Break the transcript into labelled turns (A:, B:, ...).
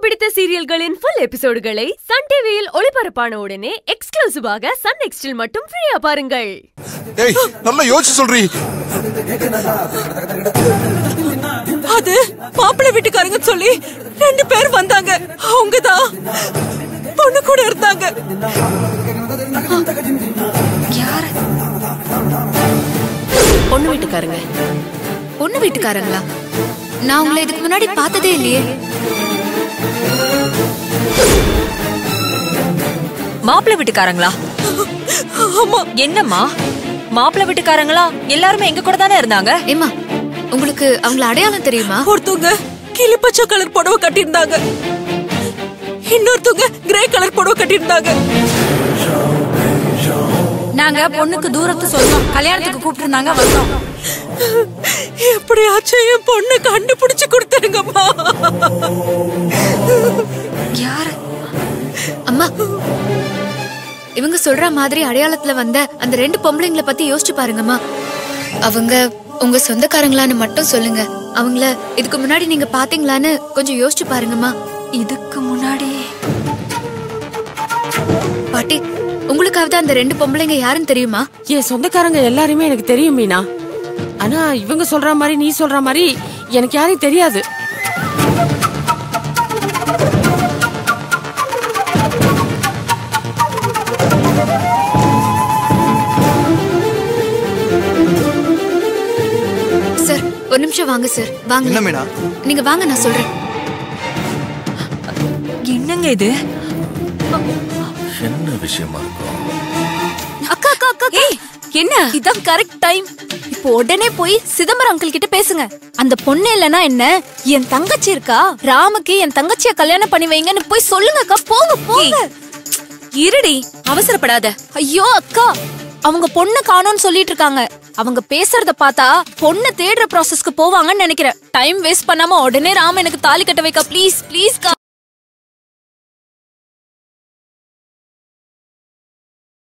A: பிடித்த சீரியல்களின் full எபிசோடுகளை Sun டிவியில் ஒளிபரப்பான உடனே எக்ஸ்க்ளூசிவாக சன் நெக்ஸ்டில் மட்டும் ஃப்ரீயா பாருங்கள்
B: ஏய் நல்லா யோசிச்சு சொல்றி
C: அது மாப்பிள்ளை வீட்டுக்காரங்க சொல்லி ரெண்டு பேர் வந்தாங்க அவங்கதான் பொண்ணு கூட இருந்தாங்க
D: யாரு
E: பொண்ணு வீட்டுக்காரங்க
D: பொண்ணு வீட்டுக்காரங்களா நான் உங்களை இதுக்கு முன்னாடி பார்த்ததே இல்லையே
C: மாப்பிள்ளை வீட்டுக்காரங்களா ஆமா என்னம்மா மாப்பிள்ளை வீட்டுக்காரங்களா எல்லாருமே எங்க கூட தானே இருந்தாங்க
D: ஏமா உங்களுக்கு அவங்கள அடையாளம் தெரியுமா
C: ஒருத்தவங்க கிளி பச்சை கலர் புடவை கட்டியிருந்தாங்க இன்னொருத்தவங்க கிரே கலர் புடவை கட்டியிருந்தாங்க
E: நாங்க பொண்ணுக்கு தூரத்து சொன்னோம் கல்யாணத்துக்கு கூப்பிட்டு இருந்தாங்க வந்தோம்
C: எப்படியாச்சும் என் பொண்ணு கண்டுபிடிச்சு கொடுத்துருங்கம்மா
D: யாரு அம்மா இவங்க சொல்ற மாதிரி அடையாளத்துல வந்த அந்த ரெண்டு பொம்பளைங்களை பத்தி யோசிச்சு பாருங்கம்மா அவங்க உங்க சொந்தக்காரங்களான்னு மட்டும் சொல்லுங்க அவங்கள இதுக்கு முன்னாடி நீங்க பாத்தீங்களான்னு கொஞ்சம் யோசிச்சு பாருங்கம்மா
E: இதுக்கு முன்னாடி
D: பாட்டி உங்களுக்காவது அந்த ரெண்டு பொம்பளைங்க யாருன்னு தெரியுமா
E: என் சொந்தக்காரங்க எல்லாருமே எனக்கு தெரியும் மீனா ஆனா இவங்க சொல்ற மாதிரி நீ சொல்ற மாதிரி எனக்கு யாரையும் தெரியாது
D: சார் ஒரு நிமிஷம் வாங்க சார் வாங்க
B: என்ன மீனா
D: நீங்க வாங்க நான் சொல்றேன்
C: என்னங்க இது
B: என்ன விஷயமா இருக்கும்
F: அக்கா அக்கா அக்கா ஏய் என்ன இதான் கரெக்ட் டைம் இப்போ உடனே போய் சிதம்பரம் அங்கிள் கிட்ட பேசுங்க அந்த பொண்ணு இல்லனா என்ன என் தங்கச்சி இருக்கா ராமுக்கு என் தங்கச்சிய கல்யாணம் பண்ணி வைங்கன்னு போய் சொல்லுங்க அக்கா போங்க போங்க இருடி அவசரப்படாத ஐயோ அக்கா அவங்க பொண்ணு காணோம்னு சொல்லிட்டு இருக்காங்க அவங்க பேசுறத பார்த்தா பொண்ணு தேடுற ப்ராசஸ்க்கு போவாங்கன்னு நினைக்கிறேன் டைம் வேஸ்ட் பண்ணாம உடனே ராம் எனக்கு தாலி கட்ட வைக்கா ப்ளீஸ் ப்ளீஸ் கா